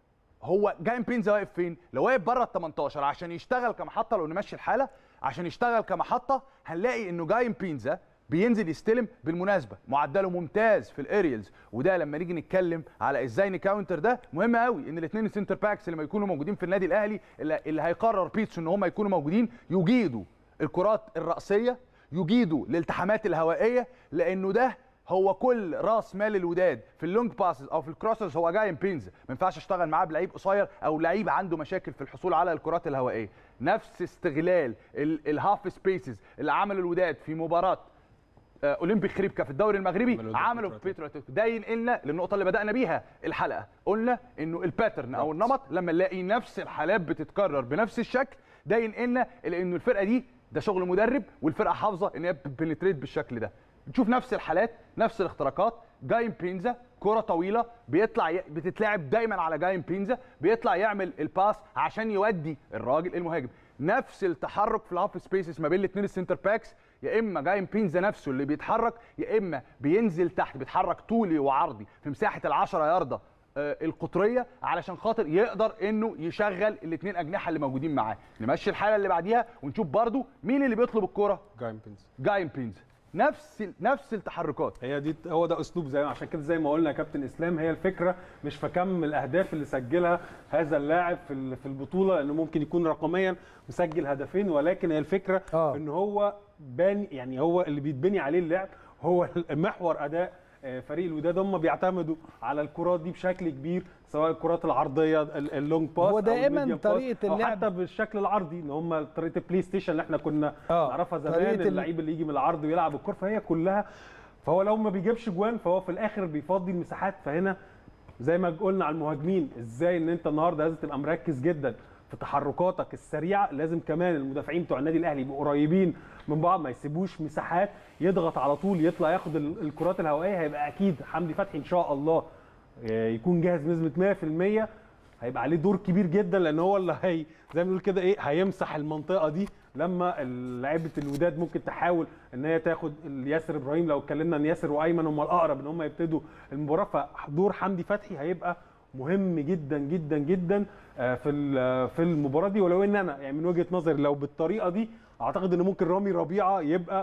هو جايم بينزا واقف فين؟ لو واقف بره ال 18 عشان يشتغل كمحطه لو نمشي الحاله عشان يشتغل كمحطه هنلاقي انه جايم بينزا بينزل يستلم بالمناسبه معدله ممتاز في الاريالز وده لما نيجي نتكلم على ازاي نكاونتر ده مهم قوي ان الاثنين السنتر باكس اللي ما يكونوا موجودين في النادي الاهلي اللي, اللي هيقرر بيتسو ان هم يكونوا موجودين يجيدوا الكرات الراسيه يجيدوا الالتحامات الهوائيه لانه ده هو كل راس مال الوداد في اللونج باسز او في الكروسز هو جاي بينزا ما ينفعش اشتغل معاه بلعيب قصير او لعيب عنده مشاكل في الحصول على الكرات الهوائيه نفس استغلال ال- الهاف سبيسز اللي عمله الوداد في مباراه آه، اولمبيك خريبكا في الدوري المغربي عملوا عملوا في بيترو أتلتيكو. ده ينقلنا للنقطه اللي بدانا بيها الحلقه قلنا انه الباترن او النمط لما نلاقي نفس الحالات بتتكرر بنفس الشكل ده ينقلنا الى انه الفرقه دي ده شغل مدرب والفرقه حافظه ان هي بتبنتريت بالشكل ده نشوف نفس الحالات نفس الاختراقات جايم بينزا كرة طويلة بيطلع ي... بتتلعب دايما على جايم بينزا بيطلع يعمل الباس عشان يودي الراجل المهاجم نفس التحرك في الهاف سبيسز ما بين الاثنين السنتر باكس يا اما جايم بينزا نفسه اللي بيتحرك يا اما بينزل تحت بيتحرك طولي وعرضي في مساحه ال10 يارده آه، القطريه علشان خاطر يقدر انه يشغل الاثنين اجنحه اللي موجودين معاه نمشي الحاله اللي بعديها ونشوف برضو مين اللي بيطلب الكره جايم بينز جايم بينزا نفس ال- نفس التحركات هي دي هو ده اسلوب زي عشان كده زي ما قلنا يا كابتن اسلام هي الفكره مش في كم الاهداف اللي سجلها هذا اللاعب في ال- في البطوله لانه ممكن يكون رقميا مسجل هدفين ولكن هي الفكره آه. ان هو باني يعني هو اللي بيتبني عليه اللعب هو محور اداء آه، فريق الوداد هم بيعتمدوا على الكرات دي بشكل كبير سواء الكرات العرضيه ال- اللونج باس هو أو دائماً الميديم باس، طريقة أو اللعب- حتى بالشكل العرضي ان هم طريقه البلاي ستيشن اللي احنا كنا آه، نعرفها طريقة زمان ال- اللعيب اللي يجي من العرض ويلعب الكره فهي كلها فهو لو ما بيجيبش جوان فهو في الاخر بيفضي المساحات فهنا زي ما قلنا على المهاجمين ازاي ان انت النهارده لازم تبقى مركز جدا في تحركاتك السريعه لازم كمان المدافعين بتوع النادي الاهلي يبقوا قريبين من بعض ما يسيبوش مساحات يضغط على طول يطلع ياخد ال- الكرات الهوائيه هيبقى اكيد حمدي فتحي ان شاء الله آه، يكون جاهز بنسبه 100% هيبقى عليه دور كبير جدا لان هو اللي هي زي ما بنقول كده ايه هيمسح المنطقه دي لما لعيبه الوداد ممكن تحاول ان هي تاخد ياسر ابراهيم لو اتكلمنا ان ياسر وايمن هم الاقرب ان هم يبتدوا المباراه فدور حمدي فتحي هيبقى مهم جدا جدا جدا آه، في ال- في المباراه دي ولو ان انا يعني من وجهه نظري لو بالطريقه دي اعتقد ان ممكن رامي ربيعه يبقى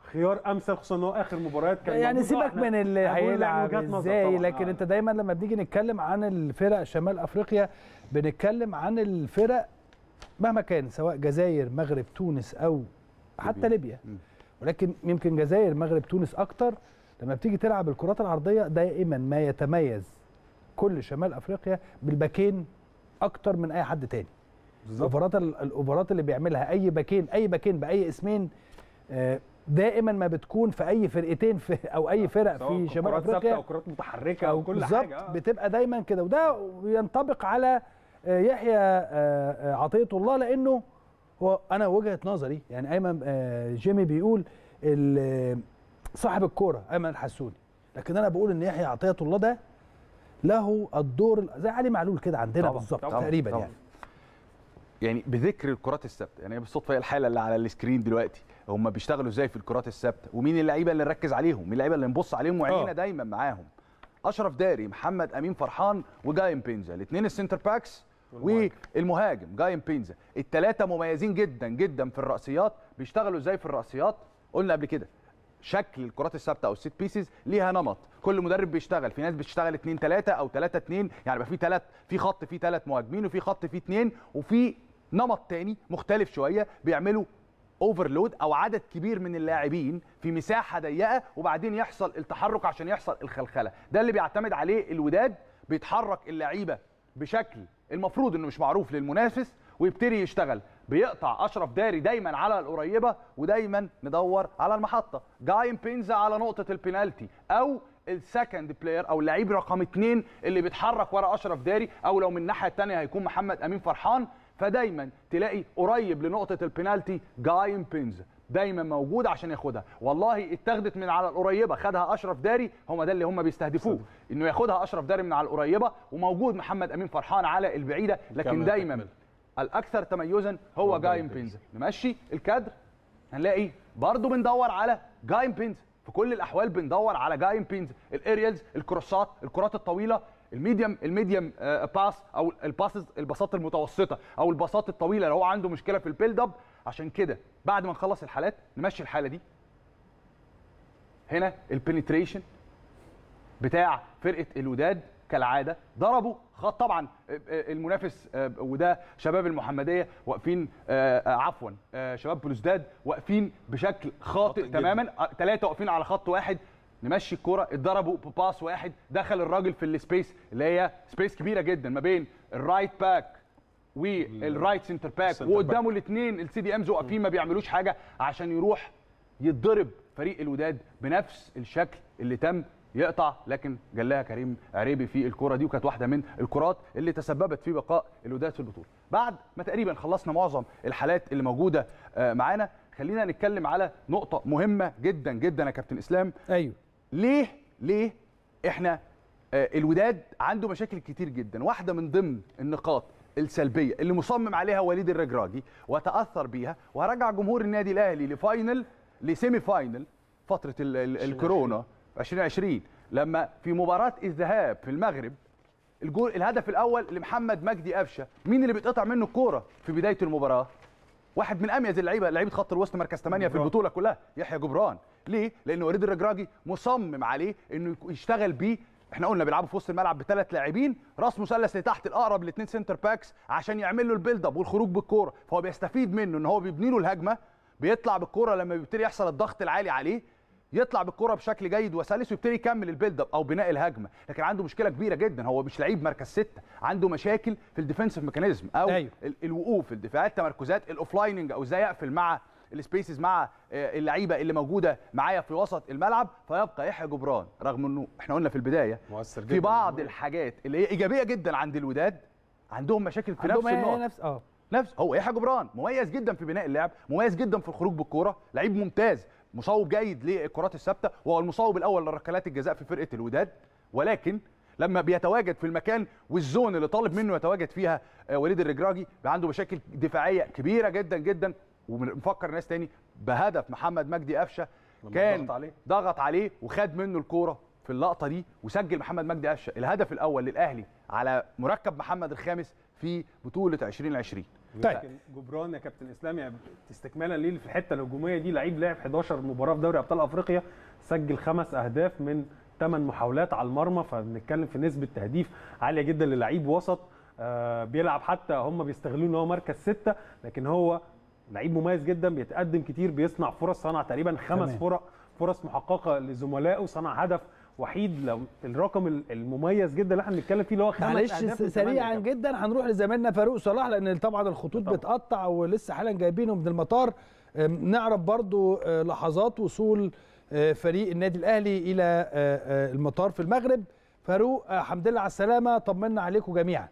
خيار امثل خصوصا ان هو اخر مباريات كان يعني موجود. سيبك وإحنا من اللي هنقول يعني هيلعب وجهات نظر ازاي طبعاً. لكن آه. انت دايما لما بنيجي نتكلم عن الفرق شمال افريقيا بنتكلم عن الفرق مهما كان سواء جزائر مغرب تونس او حتى ليبيا مم. ولكن يمكن جزائر مغرب تونس اكتر لما بتيجي تلعب الكرات العرضيه دائما ما يتميز كل شمال افريقيا بالباكين اكتر من اي حد تاني الاوفرات الاوفرات اللي بيعملها اي باكين اي باكين باي اسمين آه، دائما ما بتكون في اي فرقتين في او اي فرق سواء في شمال كرات ثابتة افريقيا او كرات متحركه او او كل بالظبط حاجه آه. بتبقى دايما كده وده ينطبق على آه، يحيى آه، آه، عطيه الله لانه هو انا وجهه نظري يعني ايمن آه، جيمي بيقول ال- صاحب الكوره ايمن الحسوني لكن انا بقول ان يحيى عطيه الله ده له الدور زي علي معلول كده عندنا طبعاً، بالظبط طبعاً، تقريبا طبعاً. يعني يعني بذكر الكرات الثابته يعني بالصدفه هي الحاله اللي على السكرين دلوقتي هم بيشتغلوا ازاي في الكرات الثابته ومين اللعيبه اللي نركز عليهم مين اللعيبه اللي نبص عليهم وعينينا آه. دايما معاهم اشرف داري محمد امين فرحان وجايم بينزا الاثنين السنتر باكس والمهاجم. والمهاجم جايم بينزا الثلاثه مميزين جدا جدا في الرأسيات بيشتغلوا ازاي في الرأسيات قلنا قبل كده شكل الكرات الثابته او السيت بيسز ليها نمط كل مدرب بيشتغل في ناس بتشتغل 2 3 او 3 2 يعني يبقى في ثلاث في خط فيه ثلاث مهاجمين وفي خط فيه اثنين وفي نمط تاني مختلف شويه بيعملوا اوفرلود او عدد كبير من اللاعبين في مساحه ضيقه وبعدين يحصل التحرك عشان يحصل الخلخله ده اللي بيعتمد عليه الوداد بيتحرك اللعيبه بشكل المفروض انه مش معروف للمنافس ويبتدي يشتغل بيقطع اشرف داري دايما على القريبه ودايما ندور على المحطه جايم بينزا على نقطه البينالتي او السكند بلاير او اللعيب رقم اثنين اللي بيتحرك ورا اشرف داري او لو من الناحيه الثانيه هيكون محمد امين فرحان فدايما تلاقي قريب لنقطه البينالتي جايم بينزا دايما موجود عشان ياخدها والله اتاخدت من على القريبه خدها اشرف داري هم ده اللي هم بيستهدفوه انه ياخدها اشرف داري من على القريبه وموجود محمد امين فرحان على البعيده لكن كمل، دايما كمل. الاكثر تميزا هو هو جايم جايم بينزا نمشي الكادر هنلاقي برضه بندور على جايم بينزا في كل الاحوال بندور على جايم بينزا الاريالز الكروسات الكرات الطويله الميديم الميديم آه، باس او الباسز الباصات المتوسطه او الباصات الطويله لو هو عنده مشكله في البيلد اب عشان كده بعد ما نخلص الحالات نمشي الحاله دي هنا البنتريشن بتاع فرقه الوداد كالعاده ضربوا خط طبعا آه، آه، المنافس آه، وده شباب المحمديه واقفين آه، آه، عفوا آه، شباب بلوزداد واقفين بشكل خاطئ خاطئ جداً. تماما ثلاثه واقفين على خط واحد نمشي الكرة اتضربوا بباس واحد دخل الراجل في السبيس اللي هي سبيس كبيره جدا ما بين الرايت باك والرايت سنتر باك السنتر وقدامه الاثنين السي دي امز واقفين ما بيعملوش حاجه عشان يروح يتضرب فريق الوداد بنفس الشكل اللي تم يقطع لكن جلاها كريم عريبي في الكره دي وكانت واحده من الكرات اللي تسببت في بقاء الوداد في البطوله بعد ما تقريبا خلصنا معظم الحالات اللي موجوده آه، معانا خلينا نتكلم على نقطه مهمه جدا جدا يا كابتن اسلام ايوه ليه ليه احنا آه، الوداد عنده مشاكل كتير جدا واحده من ضمن النقاط السلبيه اللي مصمم عليها وليد الرجراجي وتاثر بيها وهرجع جمهور النادي الاهلي لفاينل لسيمي فاينل فتره ال ال الكورونا 2020 لما في مباراه الذهاب في المغرب الجول الهدف الاول لمحمد مجدي قفشه مين اللي بيتقطع منه الكوره في بدايه المباراه واحد من اميز اللعيبه لعيبه خط الوسط مركز 8 في جبران. البطوله كلها يحيى جبران ليه لان وليد الرجراجي مصمم عليه انه يك- يشتغل بيه احنا قلنا بيلعبوا في وسط الملعب بثلاث لاعبين راس مثلث لتحت الاقرب الاثنين سنتر باكس عشان يعمل له البيلد اب والخروج بالكوره فهو بيستفيد منه ان هو بيبني له الهجمه بيطلع بالكوره لما بيبتدي يحصل الضغط العالي عليه يطلع بالكره بشكل جيد وسلس ويبتدي يكمل البيلد اب او بناء الهجمه لكن عنده مشكله كبيره جدا هو مش لعيب مركز ستة عنده مشاكل في الديفنسيف ميكانيزم او أيوه. ال- الوقوف الدفاعات التمركزات الاوفلايننج او ازاي اقفل مع السبيسز مع آه، اللعيبه اللي موجوده معايا في وسط الملعب فيبقى يحيى جبران رغم انه احنا قلنا في البدايه مؤثر جدا في بعض الحاجات اللي هي ايجابيه جدا عند الوداد عندهم مشاكل في نفس عندهم هي- هي النقط نفس اه نفس هو يحيى جبران مميز جدا في بناء اللعب مميز جدا في الخروج بالكوره لعيب ممتاز مصوب جيد للكرات الثابته وهو المصوب الاول لركلات الجزاء في فرقه الوداد ولكن لما بيتواجد في المكان والزون اللي طالب منه يتواجد فيها آه، وليد الرجراجي بقى عنده مشاكل دفاعيه كبيره جدا جدا ونفكر ناس تاني بهدف محمد مجدي قفشه لما كان ضغط عليه. ضغط عليه وخد منه الكوره في اللقطه دي وسجل محمد مجدي قفشه الهدف الاول للاهلي على مركب محمد الخامس في بطوله 2020 طيب. يمكن جبران يا كابتن اسلام يعني استكمالا ليه في الحته الهجوميه دي لعيب لعب 11 مباراه في دوري ابطال افريقيا سجل خمس اهداف من ثمان محاولات على المرمى فبنتكلم في نسبه تهديف عاليه جدا للعيب وسط آه بيلعب حتى هم بيستغلوه ان هو مركز سته لكن هو لعيب مميز جدا بيتقدم كتير بيصنع فرص صنع تقريبا خمس تمام. فرص فرص محققه لزملائه صنع هدف وحيد لو الرقم المميز جدا اللي احنا بنتكلم فيه اللي هو خمس معلش أهداف من سريعا ثمانية. جدا هنروح لزميلنا فاروق صلاح لان طبعا الخطوط طبعا. بتقطع ولسه حالا جايبينه من المطار أم، نعرف برضو آه، لحظات وصول آه، فريق النادي الاهلي الى آه، آه، المطار في المغرب فاروق آه، الحمد لله على السلامه طمنا عليكم جميعا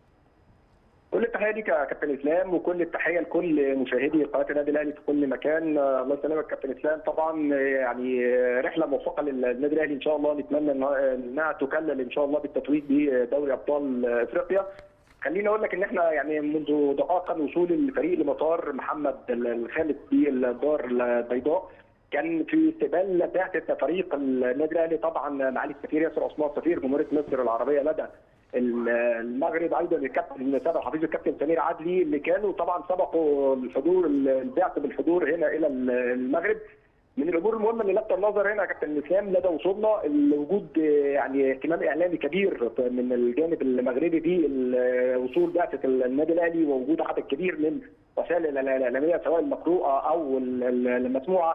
كل التحيه ليك يا كابتن اسلام وكل التحيه لكل مشاهدي قناه النادي الاهلي في كل مكان آه، الله يسلمك كابتن اسلام طبعا آه، يعني آه، رحله موفقه للنادي الاهلي ان شاء الله نتمنى إنها- انها تكلل ان شاء الله بالتتويج بدوري ابطال آه، افريقيا خليني اقول لك ان احنا يعني منذ دقائق كان وصول الفريق لمطار محمد الخالد في الدار البيضاء كان في استقبال بعثه فريق النادي الاهلي طبعا معالي السفير ياسر عثمان سفير جمهوريه مصر العربيه لدى المغرب ايضا الكابتن سابق حفيظ الكابتن سمير عدلي اللي كانوا طبعا سبقوا الحضور البعث بالحضور هنا الى المغرب من الامور المهمه اللي لفت النظر هنا يا كابتن اسلام لدى وصولنا وجود يعني اهتمام اعلامي كبير من الجانب المغربي بوصول بعثه النادي الاهلي ووجود عدد كبير من وسائل الاعلاميه سواء المقروءه او المسموعه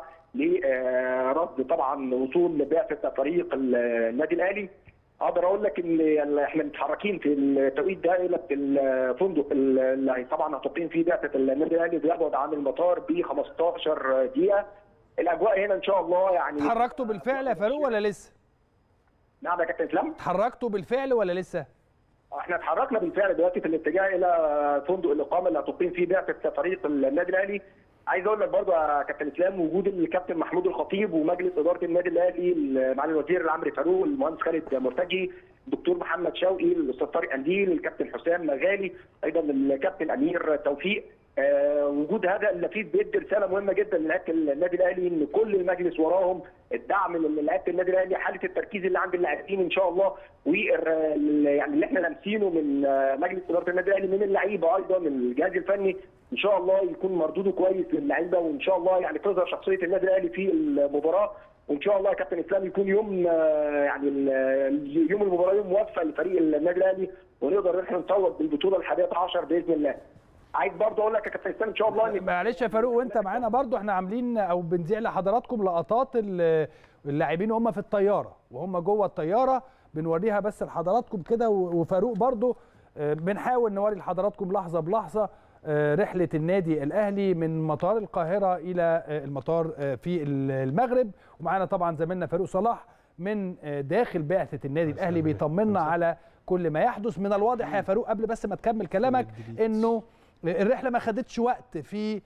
لرصد طبعا وصول بعثه فريق النادي الاهلي اقدر اقول لك ان احنا متحركين في التوقيت ده الى الفندق اللي طبعا هتقيم فيه بعثه النادي الاهلي بيبعد عن المطار ب 15 دقيقه الاجواء هنا ان شاء الله يعني اتحركتوا بالفعل يا فاروق ولا لسه؟ نعم يا كابتن اسلام اتحركتوا بالفعل ولا لسه؟ احنا اتحركنا بالفعل دلوقتي في الاتجاه الى فندق الاقامه اللي هتقيم فيه بعثه فريق النادي الاهلي عايز اقول لك برضه يا كابتن اسلام وجود الكابتن محمود الخطيب ومجلس اداره النادي الاهلي معالي الوزير العمري فاروق المهندس خالد مرتجي الدكتور محمد شوقي الاستاذ طارق قنديل الكابتن حسام مغالي ايضا الكابتن امير توفيق آه وجود هذا اللفيف بيدي رساله مهمه جدا للاعيبه النادي الاهلي ان كل المجلس وراهم الدعم للاعيبه النادي الاهلي حاله التركيز اللي عند اللاعبين ان شاء الله و يعني اللي احنا لامسينه من مجلس اداره النادي الاهلي من اللعيبه ايضا من الجهاز الفني ان شاء الله يكون مردوده كويس للعيبه وان شاء الله يعني تظهر شخصيه النادي الاهلي في المباراه وان شاء الله يا كابتن اسلام يكون يوم يعني يوم المباراه يوم موفق لفريق النادي الاهلي ونقدر احنا نصوت بالبطوله الحادية عشر باذن الله. عايز برضه اقول لك يا كابتن اسلام ان شاء الله معلش يا فاروق وانت معانا برضه احنا عاملين او بنذيع لحضراتكم لقطات اللاعبين وهم في الطياره وهم جوه الطياره بنوريها بس لحضراتكم كده وفاروق برضه بنحاول نوري لحضراتكم لحظه بلحظه رحله النادي الاهلي من مطار القاهره الى المطار في المغرب ومعانا طبعا زميلنا فاروق صلاح من داخل بعثه النادي الاهلي بيطمنا على كل ما يحدث من الواضح يا فاروق قبل بس ما تكمل كلامك انه الرحله ما خدتش وقت في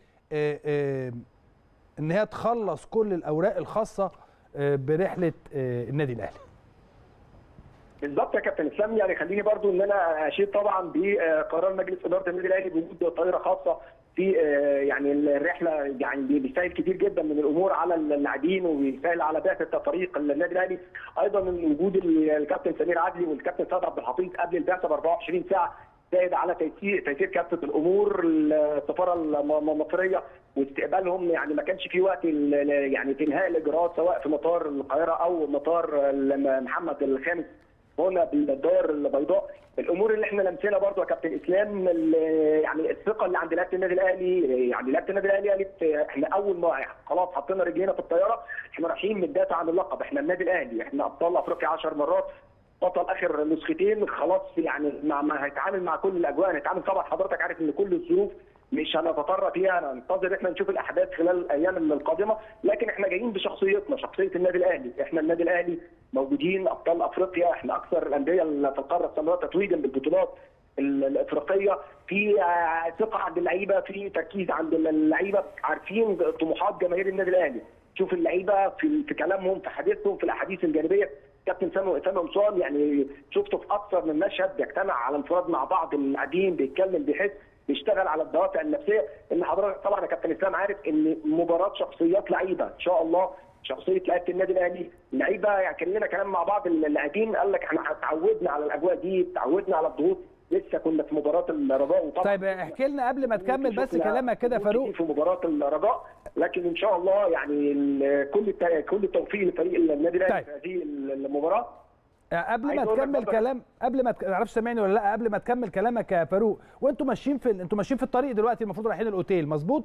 ان هي تخلص كل الاوراق الخاصه برحله النادي الاهلي بالظبط يا كابتن اسلام يعني خليني برضو ان انا اشيد طبعا بقرار مجلس اداره النادي الاهلي بوجود طائره خاصه في يعني الرحله يعني بيسهل كتير جدا من الامور على اللاعبين وبيسهل على بعثه فريق النادي الاهلي ايضا وجود الكابتن سمير عدلي والكابتن سعد عبد الحفيظ قبل البعثه ب 24 ساعه زائد على تيسير تيسير كافه الامور السفاره المصريه واستقبالهم يعني ما كانش في وقت يعني في انهاء الاجراءات سواء في مطار القاهره او مطار محمد الخامس هنا بالدار البيضاء الامور اللي احنا لمسنا برضو يا كابتن اسلام يعني الثقه اللي عند لعيبه النادي الاهلي يعني لعيبه النادي الاهلي قالت احنا اول ما خلاص حطينا رجلينا في الطياره احنا رايحين بندافع عن اللقب احنا النادي الاهلي احنا ابطال افريقيا 10 مرات بطل اخر نسختين خلاص يعني مع ما هيتعامل مع كل الاجواء هنتعامل طبعا حضرتك عارف ان كل الظروف مش هنتطرق فيها هننتظر احنا نشوف الاحداث خلال الايام القادمه لكن احنا جايين بشخصيتنا شخصيه النادي الاهلي احنا النادي الاهلي موجودين ابطال افريقيا احنا اكثر الانديه في القاره السمراء تتويجا بالبطولات الافريقيه في ثقه عند اللعيبه في تركيز عند اللعيبه عارفين طموحات جماهير النادي الاهلي شوف اللعيبه في في كلامهم في حديثهم في الاحاديث الجانبيه كابتن سامي سامي قمصان يعني شفته في اكثر من مشهد بيجتمع على انفراد مع بعض القاعدين بيتكلم بيحس بيشتغل على الدوافع النفسيه ان حضرتك طبعا يا كابتن اسلام عارف ان مباراه شخصيات لعيبه ان شاء الله ان شخصيه لعيبه النادي الاهلي اللعيبه يعني كان لنا كلام مع بعض اللاعبين قال لك احنا اتعودنا على الاجواء دي اتعودنا على الضغوط لسه كنا في مباراه الرجاء وطبعا طيب احكي لنا قبل ما تكمل بس كلامك كده فاروق في مباراه الرجاء لكن ان شاء الله يعني ال- كل الت- كل التوفيق لفريق النادي الاهلي طيب. في هذه المباراه قبل ما عايز أقول لك تكمل برضه- كلام قبل ما تك- ما اعرفش سامعني ولا لا قبل ما تكمل كلامك يا فاروق وانتوا ماشيين في انتوا ماشيين في الطريق دلوقتي المفروض رايحين الاوتيل مظبوط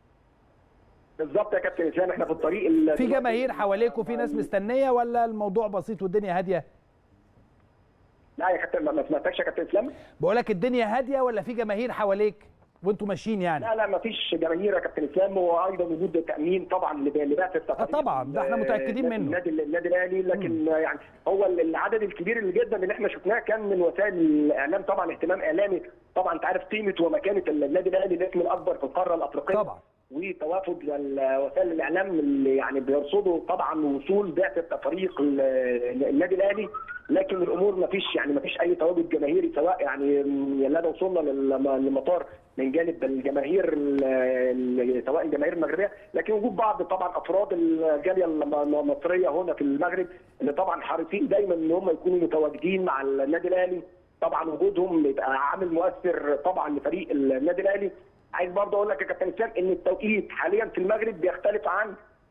بالظبط يا كابتن اسلام احنا في الطريق ال- في جماهير حواليك وفي ناس مستنيه ولا الموضوع بسيط والدنيا هاديه لا يا كابتن ما- ما سمعتكش يا كابتن اسلام بقول لك الدنيا هاديه ولا في جماهير حواليك وانتوا ماشيين يعني لا لا ما فيش جماهير يا كابتن اسلام وايضا وجود تامين طبعا لبعثه آه طبعا، ده احنا متأكدين منه. النادي النادي الاهلي لكن يعني هو العدد الكبير اللي جدا اللي احنا شفناه كان من وسائل الاعلام طبعا اهتمام اعلامي طبعا انت عارف قيمه ومكانه النادي الاهلي الاسم الاكبر في القاره الافريقيه طبعا. وتوافد ال- وسائل الاعلام اللي يعني بيرصدوا طبعا وصول بعثه فريق ال- النادي الاهلي لكن الامور ما فيش يعني ما فيش اي تواجد جماهيري سواء يعني لا وصلنا للم- للمطار من جانب الجماهير ال- ال- سواء الجماهير المغربيه لكن وجود بعض طبعا افراد الجاليه الم- المصريه هنا في المغرب اللي طبعا حريصين دايما ان هم يكونوا متواجدين مع النادي الاهلي طبعا وجودهم بيبقى عامل مؤثر طبعا لفريق النادي الاهلي عايز برضه اقول لك يا كابتن اسلام ان التوقيت حاليا في المغرب بيختلف عن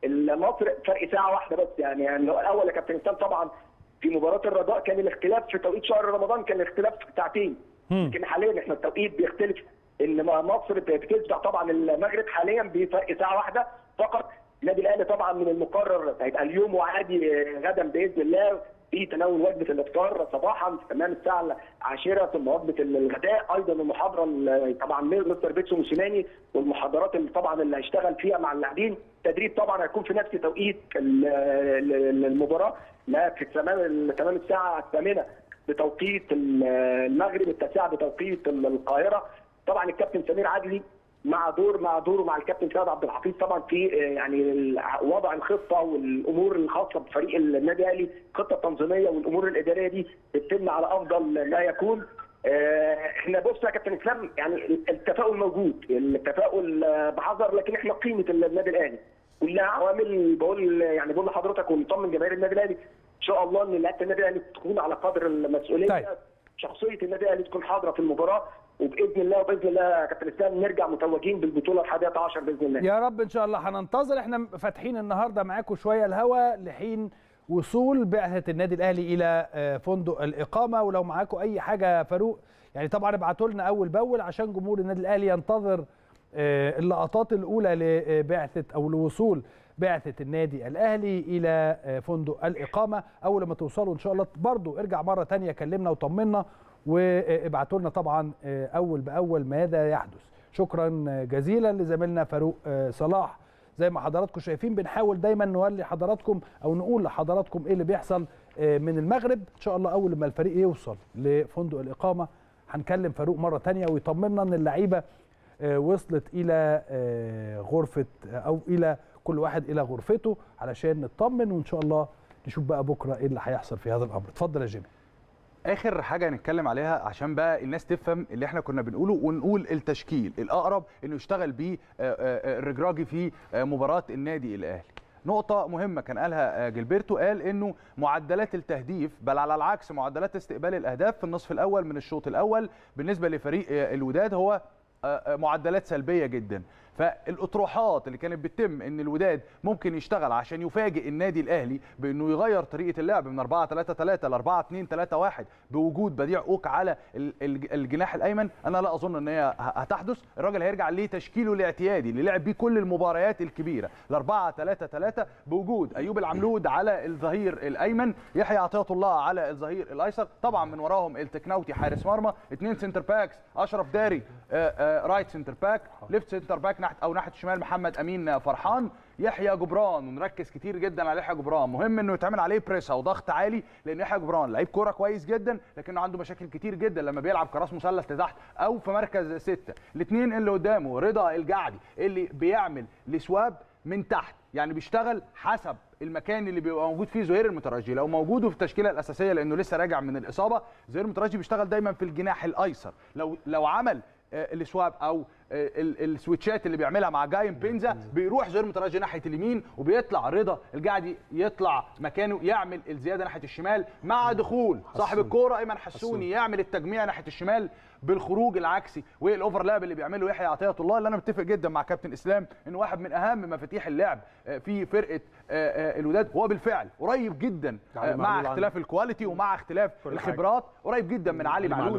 مصر فرق ساعه واحده بس يعني, يعني الاول يا كابتن اسلام طبعا في مباراه الرجاء كان الاختلاف في توقيت شهر رمضان كان الاختلاف ساعتين لكن حاليا احنا التوقيت بيختلف ان ما مصر بتتبع طبعا المغرب حاليا بفرق ساعه واحده فقط النادي الاهلي طبعا من المقرر هيبقى اليوم وعادي غدا باذن الله في تناول وجبه الافطار صباحا في تمام الساعه العاشره ثم وجبه الغداء ايضا المحاضره ال- طبعا مستر بيتسو موسيماني والمحاضرات اللي طبعا اللي هيشتغل فيها مع اللاعبين التدريب طبعا هيكون في نفس توقيت ال- ال- المباراه لا في تمام تمام الساعه الثامنه بتوقيت ال- المغرب التاسعه بتوقيت ال- القاهره طبعا الكابتن سمير عدلي مع دور مع دوره مع الكابتن سيد عبد الحفيظ طبعا في آه، يعني ال- وضع الخطه والامور الخاصه بفريق النادي الاهلي الخطه التنظيميه والامور الاداريه دي بتتم على افضل ما يكون آه، احنا بص يا كابتن اسلام يعني التفاؤل موجود التفاؤل آه، بحذر لكن احنا قيمه النادي الاهلي كلها عوامل بقول يعني بقول لحضرتك ونطمن جماهير النادي الاهلي ان شاء الله ان لعيبه النادي الاهلي تكون على قدر المسؤوليه طيب. شخصيه النادي الاهلي تكون حاضره في المباراه وباذن الله وباذن الله يا كابتن اسلام نرجع متوجين بالبطوله الحادية عشر باذن الله يا رب ان شاء الله هننتظر احنا فاتحين النهارده معاكم شويه الهوا لحين وصول بعثه النادي الاهلي الى آه، فندق الاقامه ولو معاكم اي حاجه يا فاروق يعني طبعا ابعتوا لنا اول باول عشان جمهور النادي الاهلي ينتظر آه، اللقطات الاولى لبعثه او لوصول بعثه النادي الاهلي الى آه، فندق الاقامه اول ما توصلوا ان شاء الله برضو ارجع مره تانية كلمنا وطمنا وابعتوا لنا طبعا آه، اول باول ماذا يحدث شكرا جزيلا لزميلنا فاروق آه، صلاح زي ما حضراتكم شايفين بنحاول دايما نولي حضراتكم او نقول لحضراتكم ايه اللي بيحصل آه، من المغرب ان شاء الله اول ما الفريق يوصل لفندق الاقامه هنكلم فاروق مره تانية ويطمنا ان اللعيبه آه، وصلت الى آه، غرفه او الى كل واحد الى غرفته علشان نطمن وان شاء الله نشوف بقى بكره ايه اللي هيحصل في هذا الامر اتفضل يا جيمي اخر حاجه هنتكلم عليها عشان بقى الناس تفهم اللي احنا كنا بنقوله ونقول التشكيل الاقرب انه يشتغل بيه آه، آه، الرجراجي في آه، مباراه النادي الاهلي نقطة مهمة كان قالها آه، جilberto قال انه معدلات التهديف بل على العكس معدلات استقبال الاهداف في النصف الاول من الشوط الاول بالنسبة لفريق آه، الوداد هو آه، آه، معدلات سلبية جدا فالاطروحات اللي كانت بتتم ان الوداد ممكن يشتغل عشان يفاجئ النادي الاهلي بانه يغير طريقه اللعب من 4 3 3 ل 4 2 3 1 بوجود بديع اوك على ال- ال- الجناح الايمن انا لا اظن ان هي ه- هتحدث الراجل هيرجع لتشكيله الاعتيادي اللي لعب بيه كل المباريات الكبيره ل 4 3 3 بوجود ايوب العملود على الظهير الايمن يحيى عطيه الله على الظهير الايسر طبعا من وراهم التكناوتي حارس مرمى اثنين سنتر باكس اشرف داري آه، آه، رايت سنتر باك ليفت سنتر باك ناحيه او ناحيه الشمال محمد امين فرحان يحيى جبران ونركز كتير جدا على يحيى جبران مهم انه يتعمل عليه بريس او ضغط عالي لان يحيى جبران لعيب كوره كويس جدا لكنه عنده مشاكل كتير جدا لما بيلعب كراس مثلث لتحت او في مركز سته الاثنين اللي قدامه رضا الجعدي اللي بيعمل لسواب من تحت يعني بيشتغل حسب المكان اللي بيبقى موجود فيه زهير المترجي لو موجود في التشكيله الاساسيه لانه لسه راجع من الاصابه زهير المترجي بيشتغل دايما في الجناح الايسر لو لو عمل آه، السواب او آه، ال- السويتشات اللي بيعملها مع جايم بينزا بيروح زر متراجع ناحيه اليمين وبيطلع رضا الجعدي يطلع مكانه يعمل الزياده ناحيه الشمال مع دخول صاحب الكوره ايمن حسوني يعمل التجميع ناحيه الشمال بالخروج العكسي والاوفرلاب اللي بيعمله يحيى عطيه الله اللي انا متفق جدا مع كابتن اسلام انه واحد من اهم مفاتيح اللعب آه، في فرقه آه، آه، الوداد هو بالفعل قريب جدا علي آه، مع معلول اختلاف الكواليتي ومع اختلاف كل حاجة. الخبرات قريب جدا من علي علي معلول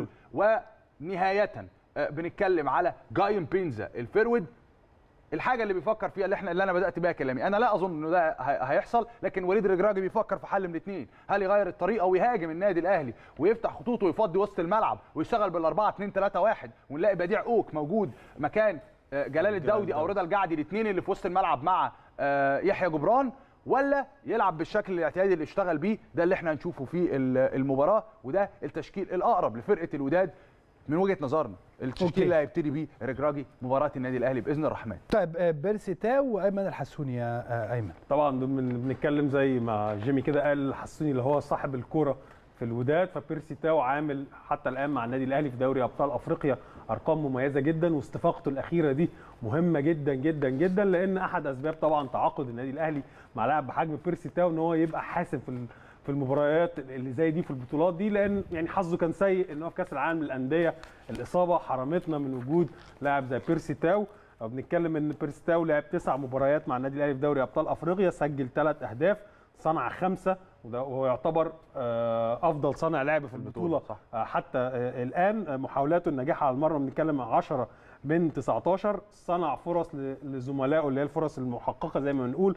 ونهايه آه، بنتكلم على جايم بينزا الفيرود الحاجه اللي بيفكر فيها اللي احنا اللي انا بدات بيها كلامي انا لا اظن انه ده هي- هيحصل لكن وليد الرجراجي بيفكر في حل من الاثنين هل يغير الطريقه ويهاجم النادي الاهلي ويفتح خطوطه ويفضي وسط الملعب ويشتغل بالاربعه 2 3 1 ونلاقي بديع اوك موجود مكان آه، جلال الدودي او رضا الجعدي الاثنين اللي في وسط الملعب مع آه، يحيى جبران ولا يلعب بالشكل الاعتيادي اللي اشتغل بيه ده اللي احنا هنشوفه في ال- المباراه وده التشكيل الاقرب لفرقه الوداد من وجهه نظرنا التشكيل أوكي. اللي هيبتدي بيه الرجراجي مباراه النادي الاهلي باذن الرحمن طيب آه، بيرسي تاو وايمن الحسوني يا آه، ايمن طبعا بن- بنتكلم زي ما جيمي كده قال حسوني اللي هو صاحب الكرة في الوداد فبيرسي تاو عامل حتى الان مع النادي الاهلي في دوري ابطال افريقيا ارقام مميزه جدا واستفاقته الاخيره دي مهمه جدا جدا جدا لان احد اسباب طبعا تعاقد النادي الاهلي مع لاعب بحجم بيرسي تاو ان هو يبقى حاسم في ال- في المباريات اللي زي دي في البطولات دي لان يعني حظه كان سيء ان هو في كاس العالم للانديه الاصابه حرمتنا من وجود لاعب زي بيرسي تاو أو بنتكلم ان بيرسي تاو لعب تسع مباريات مع النادي الاهلي في دوري ابطال افريقيا سجل ثلاث اهداف صنع خمسه وده وهو يعتبر آه، افضل صانع لعب في البطوله صح. آه، حتى آه، الان آه، محاولاته الناجحه على المره بنتكلم عن 10 من 19 صنع فرص ل- لزملائه اللي هي الفرص المحققه زي ما بنقول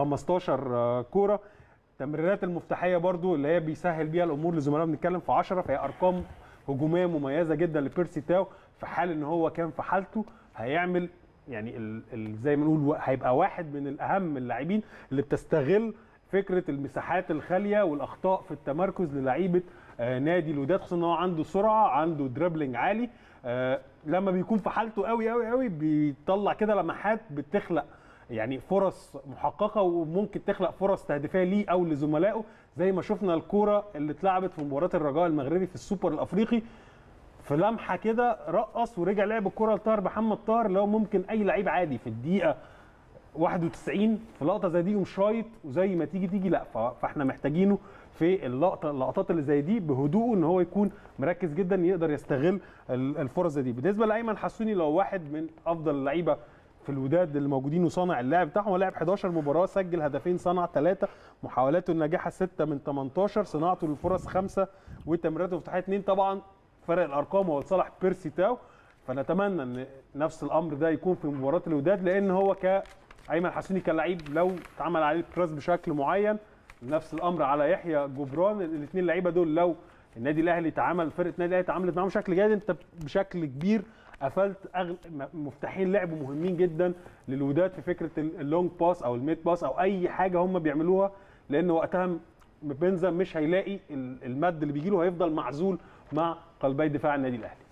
15 آه، كوره التمريرات المفتاحيه برضو اللي هي بيسهل بيها الامور لزملائه بنتكلم في 10 فهي ارقام هجوميه مميزه جدا لبيرسي تاو في حال ان هو كان في حالته هيعمل يعني ال ال زي ما نقول هيبقى واحد من الاهم اللاعبين اللي بتستغل فكره المساحات الخاليه والاخطاء في التمركز للعيبه آه، نادي الوداد خصوصا ان هو عنده سرعه عنده دريبلينج عالي آه، لما بيكون في حالته قوي قوي قوي بيطلع كده لمحات بتخلق يعني فرص محققه وممكن تخلق فرص تهديفيه ليه او لزملائه زي ما شفنا الكوره اللي اتلعبت في مباراه الرجاء المغربي في السوبر الافريقي في لمحه كده رقص ورجع لعب الكره لطاهر محمد طاهر اللي هو ممكن اي لعيب عادي في الدقيقه 91 في لقطه زي دي يقوم شايط وزي ما تيجي تيجي لا ف- فاحنا محتاجينه في اللقطه اللقطات اللي زي دي بهدوء ان هو يكون مركز جدا يقدر يستغل ال- الفرص زي دي بالنسبه لايمن حسوني لو واحد من افضل اللعيبه في الوداد اللي موجودين وصانع اللعب بتاعهم هو لعب 11 مباراه سجل هدفين صنع ثلاثه محاولاته الناجحه 6 من 18 صناعته للفرص خمسه وتمريراته المفتاحيه اثنين طبعا فرق الارقام هو لصالح بيرسي تاو فنتمنى ان نفس الامر ده يكون في مباراه الوداد لان هو ك ايمن حسوني كلاعب لو اتعمل عليه بريس بشكل معين نفس الامر على يحيى جبران الاثنين لعيبه دول لو النادي الاهلي تعامل فرقه النادي الاهلي تعاملت معاهم بشكل جيد انت بشكل كبير قفلت أغل... م- مفتاحين لعب مهمين جدا للوداد في فكره ال- اللونج باس او الميد باس او اي حاجه هم بيعملوها لان وقتها م- بنزا مش هيلاقي ال- المد اللي بيجي له هيفضل معزول مع قلبي دفاع النادي الاهلي